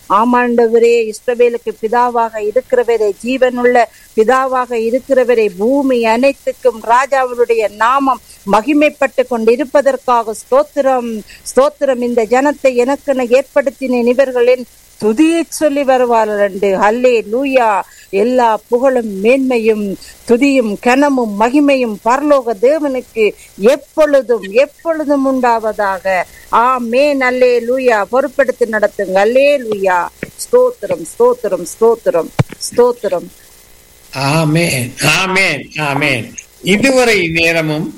ஆமாண்டவரே இஸ்ரவேலுக்கு பிதாவாக இருக்கிறவரே ஜீவனுள்ள பிதாவாக இருக்கிறவரே பூமி அனைத்துக்கும் ராஜாவுடைய நாமம் மகிமைப்பட்டு கொண்டிருப்பதற்காக ஸ்தோத்திரம் ஸ்தோத்திரம் இந்த ஜனத்தை எனக்கென ஏற்படுத்தினேன் இவர்களின் துதியை சொல்லி வருவார்கள் என்று ஹல்லே லூயா எல்லா புகழும் மேன்மையும் துதியும் கனமும் மகிமையும் பரலோக தேவனுக்கு எப்பொழுதும் எப்பொழுதும் உண்டாவதாக ஆமே நல்லே லூயா பொறுப்பெடுத்து நடத்துங்க அல்லே லூயா ஸ்தோத்திரம் ஸ்தோத்திரம் ஸ்தோத்திரம் ஸ்தோத்திரம் ஆமேன் ஆமேன் ஆமேன் இதுவரை நேரமும்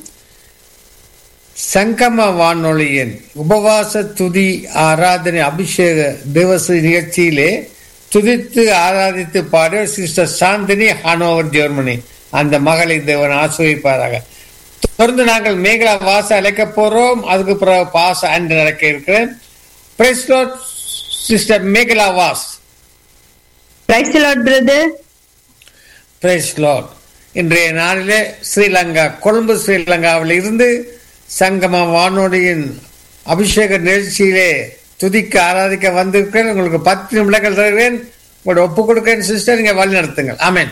சங்கம வானொலியின் உபவாச துதி ஆராதனை அபிஷேக திவச நிகழ்ச்சியிலே துதித்து ஆராதித்து பாட சிஸ்டர் சாந்தினி ஹானோவர் ஜெர்மனி அந்த மகளை தேவன் ஆசிரியப்பாராக தொடர்ந்து நாங்கள் மேகலா வாச அழைக்க போறோம் அதுக்கு பிறகு பாச அன்று நடக்க இருக்கிறேன் sister Mekala was praise lord brother praise lord இன்றைய நாளிலே ஸ்ரீலங்கா கொழும்பு ஸ்ரீலங்காவில் இருந்து சங்கம வானொலியின் அபிஷேக நிகழ்ச்சியிலே துதிக்க ஆராதிக்க வந்திருக்கிறேன் உங்களுக்கு பத்து நிமிடங்கள் தருகிறேன் உங்களோட ஒப்பு கொடுக்கிறேன் சிஸ்டர் நீங்க வழி நடத்துங்கள் ஆமேன்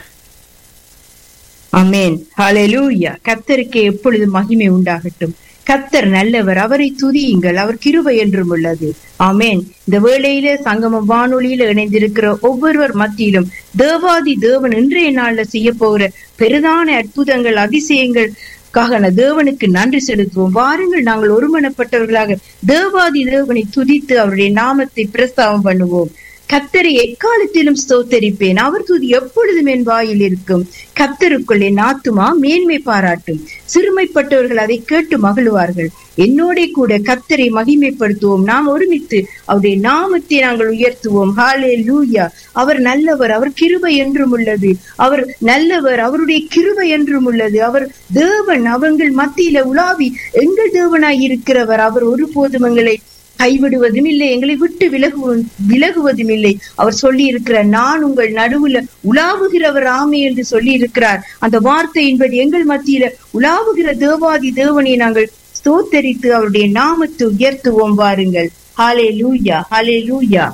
அமேன் ஹalleluya கர்த்தருக்கு எப்பொழுது மகிமை உண்டாகட்டும் கர்த்தர் நல்லவர் அவரை துதியுங்கள் அவர் கிருபை என்றும் உள்ளது ஆமேன் இந்த வேளையில சங்கமம் வானொலியில இணைந்திருக்கிற ஒவ்வொருவர் மத்தியிலும் தேவாதி தேவன் இன்றைய நாள்ல செய்ய போகிற பெரிதான அற்புதங்கள் அதிசயங்கள் காக தேவனுக்கு நன்றி செலுத்துவோம் வாருங்கள் நாங்கள் ஒருமனப்பட்டவர்களாக தேவாதி தேவனை துதித்து அவருடைய நாமத்தை பிரஸ்தாபம் பண்ணுவோம் கத்தரை எக்காலத்திலும் ஸ்தோத்தரிப்பேன் அவர் துதி எப்பொழுதும் என் வாயில் இருக்கும் கத்தருக்குள் என் ஆத்துமா மேன்மை பாராட்டும் சிறுமைப்பட்டவர்கள் அதை கேட்டு மகிழ்வார்கள் என்னோட கூட கத்தரை மகிமைப்படுத்துவோம் நாம் ஒருமித்து அவருடைய நாமத்தை நாங்கள் உயர்த்துவோம் ஹாலே லூயா அவர் நல்லவர் அவர் கிருபை என்றும் உள்ளது அவர் நல்லவர் அவருடைய கிருபை என்றும் உள்ளது அவர் தேவன் அவங்கள் மத்தியில உலாவி எங்கள் தேவனாய் இருக்கிறவர் அவர் ஒருபோதும் எங்களை கைவிடுவதும் இல்லை எங்களை விட்டு விலகு விலகுவதும் இல்லை அவர் சொல்லி இருக்கிறார் நான் உங்கள் நடுவுல உலாவுகிறவர் ஆமே என்று சொல்லி இருக்கிறார் அந்த வார்த்தையின்படி எங்கள் மத்தியில உலாவுகிற தேவாதி தேவனை நாங்கள் ஸ்தோத்தரித்து அவருடைய நாமத்தை உயர்த்துவோம் வாருங்கள் ஹாலே லூயா ஹாலே லூயா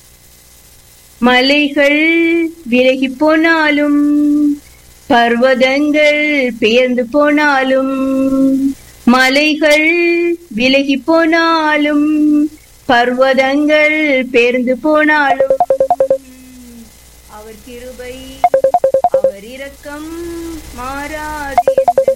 மலைகள் விலகி போனாலும் பர்வதங்கள் பெயர்ந்து போனாலும் மலைகள் விலகி போனாலும் பர்வதங்கள் பேர்ந்து போனாலும் அவர் கிருபை அவர் இரக்கம் மாறாது என்று